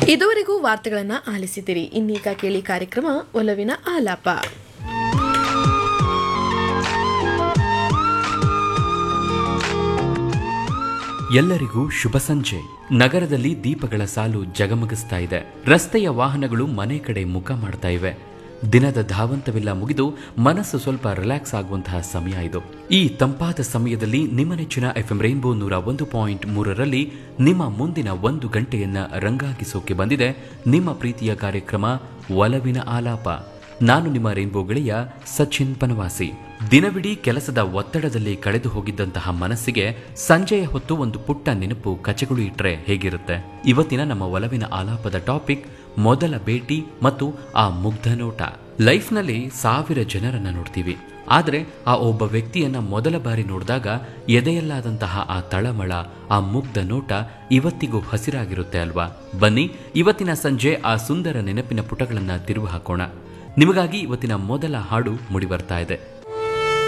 ಇದುವರೆಗೂ ವಾರ್ತೆಗಳನ್ನ ಆಲಿಸಿದಿರಿ ಇನ್ನೀಗ ಕೇಳಿ ಕಾರ್ಯಕ್ರಮ ಒಲವಿನ ಆಲಾಪ ಎಲ್ಲರಿಗೂ ಶುಭ ಸಂಜೆ ನಗರದಲ್ಲಿ ದೀಪಗಳ ಸಾಲು ಜಗಮಗಿಸ್ತಾ ಇದೆ ರಸ್ತೆಯ ವಾಹನಗಳು ಮನೆ ಕಡೆ ಮುಖ ಮಾಡ್ತಾ ಇವೆ ದಿನದ ಧಾವಂತವೆಲ್ಲ ಮುಗಿದು ಮನಸ್ಸು ಸ್ವಲ್ಪ ರಿಲ್ಯಾಕ್ಸ್ ಆಗುವಂತಹ ಸಮಯ ಇದು ಈ ತಂಪಾದ ಸಮಯದಲ್ಲಿ ನಿಮ್ಮ ನೆಚ್ಚಿನ ಎಫ್ಎಂ ರೈನ್ಬೋ ನೂರ ಒಂದು ಪಾಯಿಂಟ್ ಮೂರರಲ್ಲಿ ನಿಮ್ಮ ಮುಂದಿನ ಒಂದು ಗಂಟೆಯನ್ನ ರಂಗಾಗಿಸೋಕೆ ಬಂದಿದೆ ನಿಮ್ಮ ಪ್ರೀತಿಯ ಕಾರ್ಯಕ್ರಮ ಒಲವಿನ ಆಲಾಪ ನಾನು ನಿಮ್ಮ ರೈನ್ಬೋ ಗೆಳೆಯ ಸಚಿನ್ ಪನವಾಸಿ ದಿನವಿಡೀ ಕೆಲಸದ ಒತ್ತಡದಲ್ಲಿ ಕಳೆದು ಹೋಗಿದ್ದಂತಹ ಮನಸ್ಸಿಗೆ ಸಂಜೆಯ ಹೊತ್ತು ಒಂದು ಪುಟ್ಟ ನೆನಪು ಕಚಗುಳು ಇಟ್ರೆ ಹೇಗಿರುತ್ತೆ ಇವತ್ತಿನ ನಮ್ಮ ಒಲವಿನ ಆಲಾಪದ ಟಾಪಿಕ್ ಮೊದಲ ಭೇಟಿ ಮತ್ತು ಆ ಮುಗ್ಧ ನೋಟ ಲೈಫ್ನಲ್ಲಿ ಸಾವಿರ ಜನರನ್ನ ನೋಡ್ತೀವಿ ಆದರೆ ಆ ಒಬ್ಬ ವ್ಯಕ್ತಿಯನ್ನ ಮೊದಲ ಬಾರಿ ನೋಡಿದಾಗ ಎದೆಯಲ್ಲಾದಂತಹ ಆ ತಳಮಳ ಆ ಮುಗ್ಧ ನೋಟ ಇವತ್ತಿಗೂ ಹಸಿರಾಗಿರುತ್ತೆ ಅಲ್ವಾ ಬನ್ನಿ ಇವತ್ತಿನ ಸಂಜೆ ಆ ಸುಂದರ ನೆನಪಿನ ಪುಟಗಳನ್ನ ತಿರುವು ಹಾಕೋಣ ನಿಮಗಾಗಿ ಇವತ್ತಿನ ಮೊದಲ ಹಾಡು ಮುಡಿ ಬರ್ತಾ ಇದೆ